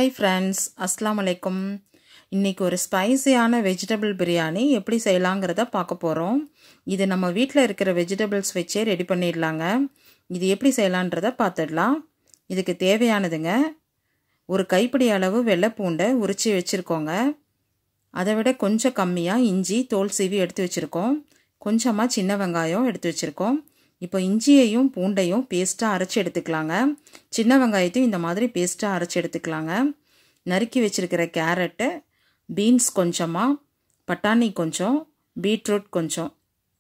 hi friends அஸ்லாம் வலைக்கும் இன்றைக்கி ஒரு ஸ்பைசியான வெஜிடபிள் பிரியாணி எப்படி செய்யலாங்கிறத பார்க்க போகிறோம் இது நம்ம வீட்டில் இருக்கிற வெஜிடபிள்ஸ் வச்சே ரெடி பண்ணிடலாங்க இது எப்படி செய்யலான்றதை பார்த்துடலாம் இதுக்கு தேவையானதுங்க ஒரு கைப்பிடி அளவு வெள்ளைப்பூண்டை உரித்து வச்சுருக்கோங்க அதை விட கொஞ்சம் கம்மியாக இஞ்சி தோல் சீவி எடுத்து வச்சுருக்கோம் கொஞ்சமாக சின்ன வெங்காயம் எடுத்து வச்சுருக்கோம் இப்போ இஞ்சியையும் பூண்டையும் பேஸ்ட்டாக அரைச்சி எடுத்துக்கலாங்க சின்ன வெங்காயத்தையும் இந்த மாதிரி பேஸ்ட்டாக அரைச்சி எடுத்துக்கலாங்க நறுக்கி வச்சுருக்கிற கேரட்டு பீன்ஸ் கொஞ்சமாக பட்டாணி கொஞ்சம் பீட்ரூட் கொஞ்சம்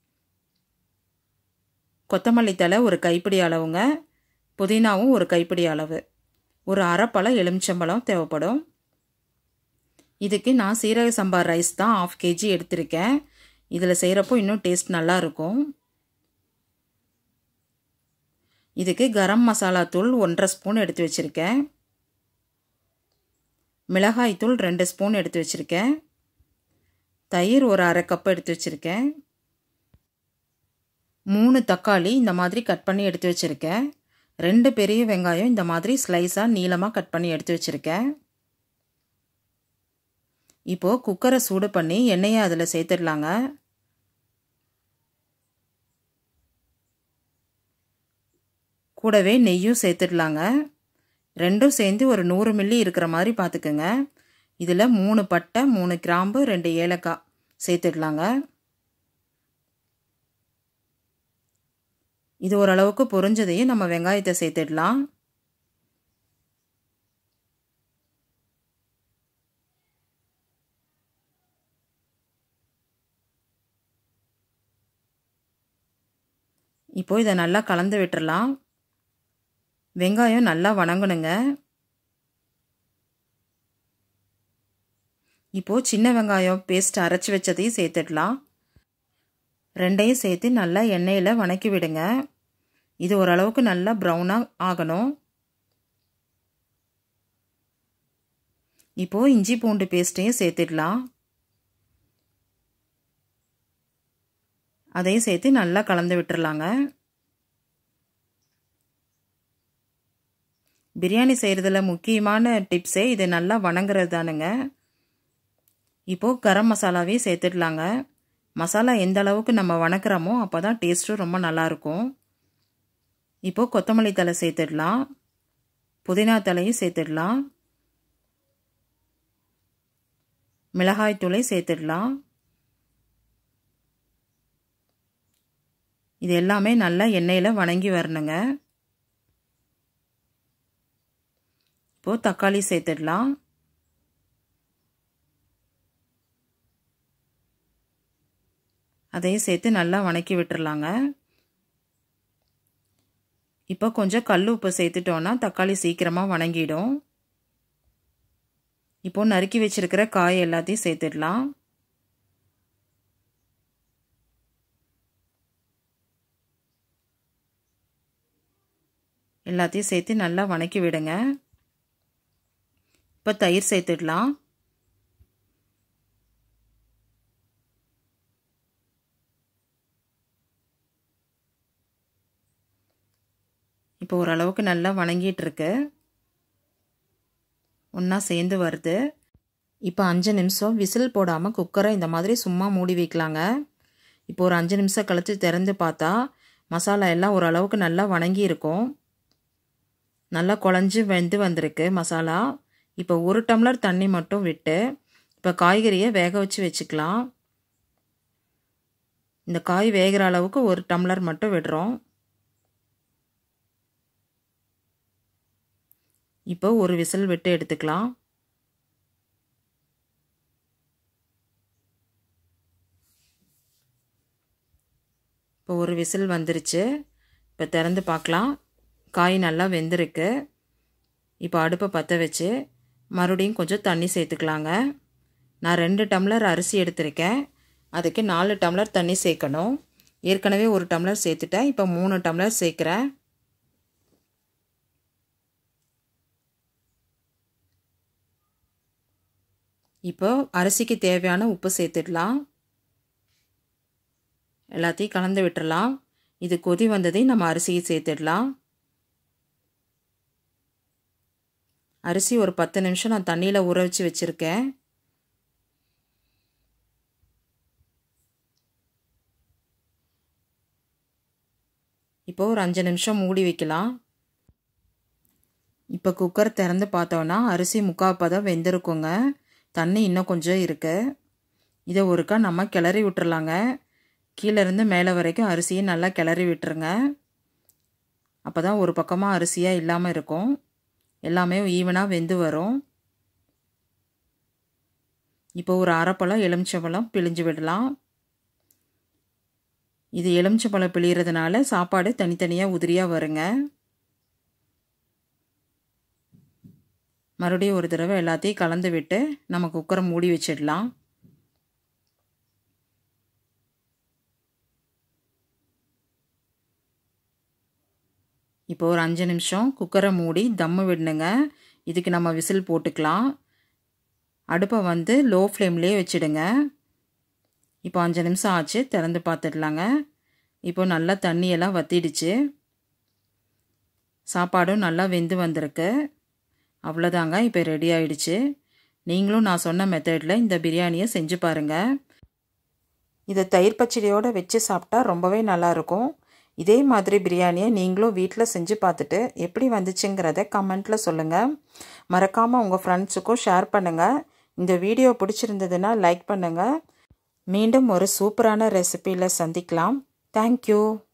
கொத்தமல்லி தலை ஒரு கைப்பிடி அளவுங்க புதினாவும் ஒரு கைப்பிடி அளவு ஒரு அரைப்பழம் எலுமிச்சம்பழம் தேவைப்படும் இதுக்கு நான் சீரக சம்பார் ரைஸ் தான் ஆஃப் கேஜி எடுத்திருக்கேன் இதில் செய்கிறப்போ இன்னும் டேஸ்ட் நல்லாயிருக்கும் இதுக்கு கரம் மசாலா தூள் ஒன்றரை ஸ்பூன் எடுத்து வச்சுருக்கேன் மிளகாய் தூள் ரெண்டு ஸ்பூன் எடுத்து வச்சுருக்கேன் தயிர் ஒரு அரை கப் எடுத்து வச்சுருக்கேன் மூணு தக்காளி இந்த மாதிரி கட் பண்ணி எடுத்து வச்சுருக்கேன் ரெண்டு பெரிய வெங்காயம் இந்த மாதிரி ஸ்லைஸாக நீளமாக கட் பண்ணி எடுத்து வச்சுருக்கேன் இப்போது குக்கரை சூடு பண்ணி எண்ணெயை அதில் சேர்த்துடலாங்க கூடவே நெய்யும் சேர்த்துடலாங்க ரெண்டும் சேர்ந்து ஒரு நூறு மில்லி இருக்கிற மாதிரி பார்த்துக்குங்க இதில் மூணு பட்டை மூணு கிராம்பு ரெண்டு ஏலக்காய் சேர்த்துடலாங்க இது ஓரளவுக்கு பொரிஞ்சதையும் நம்ம வெங்காயத்தை சேர்த்துடலாம் இப்போ இதை நல்லா கலந்து விட்டுறலாம் வெங்காயம் நல்லா வணங்கணுங்க இப்போது சின்ன வெங்காயம் பேஸ்ட் அரைச்சி வச்சதையும் சேர்த்துடலாம் ரெண்டையும் சேர்த்து நல்லா எண்ணெயில் வணக்கி விடுங்க இது ஓரளவுக்கு நல்லா ப்ரௌனாக ஆகணும் இப்போது இஞ்சி பூண்டு பேஸ்ட்டையும் சேர்த்துடலாம் அதையும் சேர்த்து நல்லா கலந்து விட்டுறலாங்க பிரியாணி செய்கிறதுல முக்கியமான டிப்ஸே இது நல்லா வணங்குறது தானுங்க இப்போது கரம் மசாலாவையும் சேர்த்துடலாங்க மசாலா எந்த அளவுக்கு நம்ம வணக்கிறோமோ அப்போ தான் டேஸ்ட்டும் ரொம்ப நல்லாயிருக்கும் இப்போது கொத்தமல்லி தலை சேர்த்துடலாம் புதினா தலையும் சேர்த்துடலாம் மிளகாய் தூளை சேர்த்துடலாம் இது எல்லாமே நல்லா எண்ணெயில் வணங்கி வரணுங்க இப்போது தக்காளி சேர்த்துடலாம் அதையும் சேர்த்து நல்லா வணக்கி விட்டுறலாங்க இப்போ கொஞ்சம் கல் உப்பு சேர்த்துட்டோன்னா தக்காளி சீக்கிரமாக வணங்கிடும் இப்போது நறுக்கி வச்சுருக்கிற காய் எல்லாத்தையும் சேர்த்துடலாம் எல்லாத்தையும் சேர்த்து நல்லா வணக்கி விடுங்க இப்போ தயிர் சேர்த்துடலாம் இப்போ ஓரளவுக்கு நல்லா வணங்கிட்டு இருக்கு ஒன்றா சேர்ந்து வருது இப்போ அஞ்சு நிமிஷம் விசில் போடாமல் குக்கரை இந்த மாதிரி சும்மா மூடி வைக்கலாங்க இப்போ ஒரு அஞ்சு நிமிஷம் கழித்து திறந்து பார்த்தா மசாலா எல்லாம் ஓரளவுக்கு நல்லா வணங்கி இருக்கும் நல்லா குழஞ்சி வெந்து வந்திருக்கு மசாலா இப்போ ஒரு டம்ளர் தண்ணி மட்டும் விட்டு இப்போ காய்கறியை வேக வச்சு வச்சுக்கலாம் இந்த காய் வேகிற அளவுக்கு ஒரு டம்ளர் மட்டும் விடுறோம் இப்போ ஒரு விசில் விட்டு எடுத்துக்கலாம் இப்போ ஒரு விசில் வந்துருச்சு இப்போ திறந்து பார்க்கலாம் காய் நல்லா வெந்திருக்கு இப்போ அடுப்பை பற்ற வச்சு மறுபடியும் கொஞ்சம் தண்ணி சேர்த்துக்கலாங்க நான் ரெண்டு டம்ளர் அரிசி எடுத்திருக்கேன் அதுக்கு நாலு டம்ளர் தண்ணி சேர்க்கணும் ஏற்கனவே ஒரு டம்ளர் சேர்த்துட்டேன் இப்போ மூணு டம்ளர் சேர்க்குறேன் இப்போ அரிசிக்கு தேவையான உப்பு சேர்த்துடலாம் எல்லாத்தையும் கலந்து விட்டுறலாம் இது கொதி வந்ததையும் நம்ம அரிசியை சேர்த்துடலாம் அரிசி ஒரு பத்து நிமிஷம் நான் தண்ணியில் ஊற வச்சு வச்சுருக்கேன் இப்போது ஒரு அஞ்சு நிமிஷம் மூடி வைக்கலாம் இப்போ குக்கர் திறந்து பார்த்தோன்னா அரிசி முக்கால் பதம் வெந்திருக்குங்க தண்ணி இன்னும் கொஞ்சம் இருக்குது இதை ஒருக்கா நம்ம கிளறி விட்டுறலாங்க கீழேருந்து மேலே வரைக்கும் அரிசியை நல்லா கிளறி விட்டுருங்க அப்போ தான் ஒரு பக்கமாக அரிசியாக இல்லாமல் இருக்கும் எல்லாமே ஈவனாக வெந்து வரும் இப்போ ஒரு அரைப்பழம் எலுமிச்சம்பழம் பிழிஞ்சு விடலாம் இது எலுமிச்சம்பழம் பிழியறதுனால சாப்பாடு தனித்தனியாக உதிரியாக வருங்க மறுபடியும் ஒரு தடவை எல்லாத்தையும் கலந்து விட்டு நம்ம குக்கரை மூடி வச்சிடலாம் இப்போ ஒரு அஞ்சு நிமிஷம் குக்கரை மூடி தம்மு விடணுங்க இதுக்கு நம்ம விசில் போட்டுக்கலாம் அடுப்பை வந்து லோ ஃப்ளேம்லேயே வச்சுடுங்க இப்போ அஞ்சு நிமிஷம் ஆச்சு திறந்து பார்த்துடலாங்க இப்போ நல்லா தண்ணியெல்லாம் வத்திடுச்சு சாப்பாடும் நல்லா வெந்து வந்திருக்கு அவ்வளோதாங்க இப்போ ரெடி ஆயிடுச்சு நீங்களும் நான் சொன்ன மெத்தடில் இந்த பிரியாணியை செஞ்சு பாருங்கள் இதை தயிர் பச்சடியோடு வச்சு சாப்பிட்டா ரொம்பவே நல்லாயிருக்கும் இதே மாதிரி பிரியாணியை நீங்களும் வீட்டில் செஞ்சு பார்த்துட்டு எப்படி வந்துச்சுங்கிறத கமெண்ட்டில் சொல்லுங்கள் மறக்காமல் உங்கள் ஃப்ரெண்ட்ஸுக்கும் ஷேர் பண்ணுங்கள் இந்த வீடியோ பிடிச்சிருந்ததுன்னா லைக் பண்ணுங்கள் மீண்டும் ஒரு சூப்பரான ரெசிப்பியில் சந்திக்கலாம் தேங்க்யூ